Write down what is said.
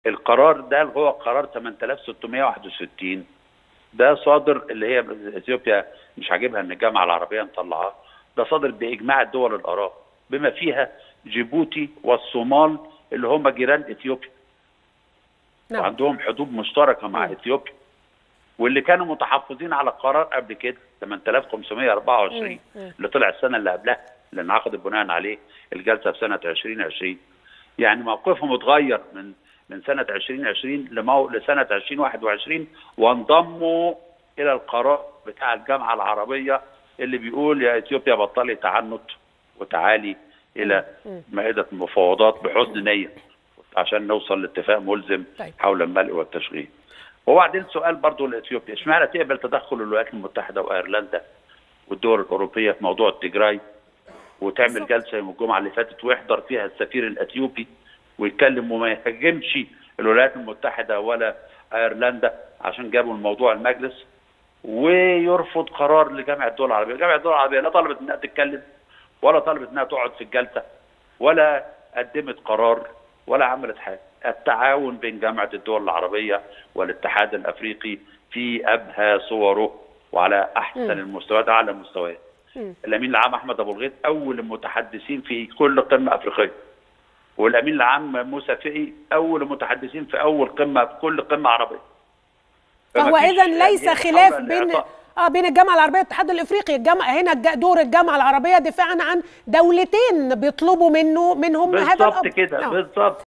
القرار ده اللي هو قرار 8661 ده صادر اللي هي اثيوبيا مش عاجبها ان الجامعه العربيه مطلعاه ده صادر باجماع الدول الاراء بما فيها جيبوتي والصومال اللي هم جيران اثيوبيا نعم وعندهم حدود مشتركه مع مم. اثيوبيا واللي كانوا متحفظين على القرار قبل كده 8524 مم. مم. اللي طلع السنه اللي قبلها اللي انعقد بناء عليه الجلسه في سنه 2020 يعني موقفهم اتغير من من سنه 2020 لمو... لسنه 2021 وانضموا الى القرار بتاع الجامعه العربيه اللي بيقول يا اثيوبيا بطلي تعنت وتعالي الى مم. مائده المفاوضات بحسن نيه عشان نوصل لاتفاق ملزم طيب. حول الملء والتشغيل. وبعدين سؤال برضه لاثيوبيا اشمعنى تقبل تدخل الولايات المتحده وايرلندا والدول الاوروبيه في موضوع التجراي وتعمل بالظبط. جلسه يوم الجمعه اللي فاتت ويحضر فيها السفير الاثيوبي ويتكلم وما يهاجمش الولايات المتحده ولا ايرلندا عشان جابوا الموضوع المجلس ويرفض قرار لجامعه الدول العربيه، جامعه الدول العربيه لا طلبت انها تتكلم ولا طلبت انها تقعد في الجلسه ولا قدمت قرار ولا عملت حاجه، التعاون بين جامعه الدول العربيه والاتحاد الافريقي في ابهى صوره وعلى احسن مم. المستويات اعلى المستويات. مم. الامين العام احمد ابو الغيط اول المتحدثين في كل قمه افريقيه. والامين العام موسى فقي اول المتحدثين في اول قمه في كل قمه عربيه. فهو فمفيش اذا يعني ليس هي خلاف محاولة بين لإعطاء- اه بين الجامعه العربيه والاتحاد الافريقي الجامعه هنا الج- دور الجامعه العربيه دفاعا عن دولتين بيطلبوا منه منهم هذا بالظبط الامر كده نعم. بالظبط